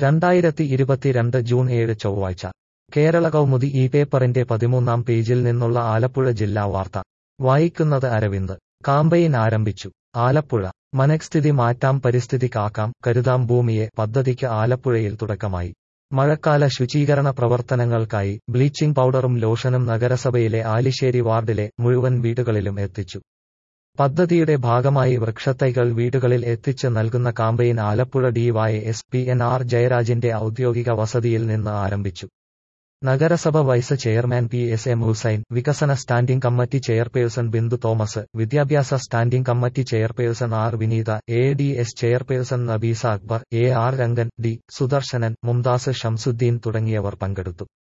രണ്ടായിരത്തി ഇരുപത്തിരണ്ട് ജൂൺ ഏഴ് ചൊവ്വാഴ്ച കേരള കൗമുദി ഈ പേപ്പറിന്റെ പതിമൂന്നാം പേജിൽ നിന്നുള്ള ആലപ്പുഴ ജില്ലാ വാർത്ത വായിക്കുന്നത് അരവിന്ദ് കാമ്പയിൻ ആരംഭിച്ചു ആലപ്പുഴ മനഃസ്ഥിതി മാറ്റാം പരിസ്ഥിതി കാക്കാം കരുതാം ഭൂമിയെ പദ്ധതിക്ക് ആലപ്പുഴയിൽ തുടക്കമായി മഴക്കാല ശുചീകരണ പ്രവർത്തനങ്ങൾക്കായി ബ്ലീച്ചിംഗ് പൗഡറും ലോഷനും നഗരസഭയിലെ ആലിശ്ശേരി വാർഡിലെ മുഴുവൻ വീടുകളിലും എത്തിച്ചു പദ്ധതിയുടെ ഭാഗമായി വൃക്ഷത്തൈകൾ വീടുകളിൽ എത്തിച്ച് നൽകുന്ന campaign Alappuzha DY S P N R ജയരാജിന്റെ ഔദ്യോഗിക വസതിയിൽ നിന്ന് ആരംഭിച്ചു നഗരസഭ vice chairman P S M Hussain വികസന standing committee chairperson Bindu Thomas വിദ്യാഭ്യാസ standing committee chairperson R Vineetha A D S chairperson Nabeesa Akbar A R Rangan D Sudarsanan Mumtaz Shamsuddin തുടങ്ങിയവർ പങ്കെടുത്തു